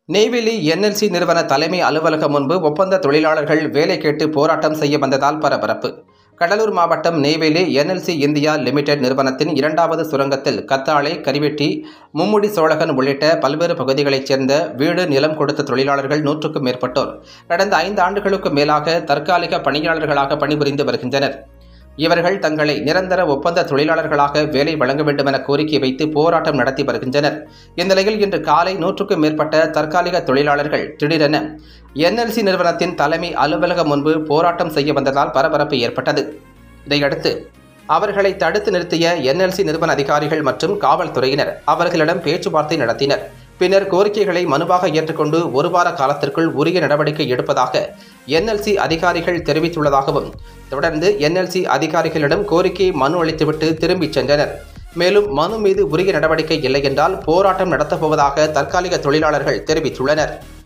Neyveli NLC நிறுவன தலைமை அலுவலகம் முன்பு ஒப்பந்த தொழிலாளர்கள் வேலை கேட்டு போராட்டம் செய்ய வந்ததால் பரபரப்பு கடலூர் மாவட்டம் நெய்வேலி என்எல்சி இந்தியா லிமிடெட் நிறுவனத்தின் இரண்டாவது சுரங்கத்தில் கத்தாழை கரிவெட்டி மும்முடி சோழகன் உள்ளிட்ட பல்வேறு பகுதிகளைச் சேர்ந்த வீடு நிலம் கொடுத்த தொழிலாளர்கள் நூற்றுக்கும் மேற்பட்டோர் கடந்த ஐந்து ஆண்டுகளுக்கு மேலாக தற்காலிக பணியாளர்களாக பணிபுரிந்து வருகின்றனர் இவர்கள் தங்களை நிரந்தர ஒப்பந்த தொழிலாளர்களாக வேலை வழங்க வேண்டும் என கோரிக்கை வைத்து போராட்டம் நடத்தி வருகின்றனர் இந்நிலையில் இன்று காலை நூற்றுக்கும் மேற்பட்ட தற்காலிக தொழிலாளர்கள் திடீரென என்எல்சி நிறுவனத்தின் தலைமை அலுவலகம் முன்பு போராட்டம் செய்ய வந்ததால் பரபரப்பு ஏற்பட்டது இதையடுத்து அவர்களை தடுத்து நிறுத்திய என்எல்சி நிறுவன அதிகாரிகள் மற்றும் காவல்துறையினர் அவர்களிடம் பேச்சுவார்த்தை நடத்தினர் பின்னர் கோரிக்கைகளை மனுவாக ஏற்றுக்கொண்டு ஒரு வார காலத்திற்குள் உரிய நடவடிக்கை எடுப்பதாக என்எல்சி அதிகாரிகள் தெரிவித்துள்ளதாகவும் தொடர்ந்து என்எல்சி அதிகாரிகளிடம் கோரிக்கை மனு அளித்துவிட்டு திரும்பிச் சென்றனர் மேலும் மனு மீது உரிய நடவடிக்கை இல்லை என்றால் போராட்டம் நடத்தப்போவதாக தற்காலிக தொழிலாளர்கள் தெரிவித்துள்ளனர்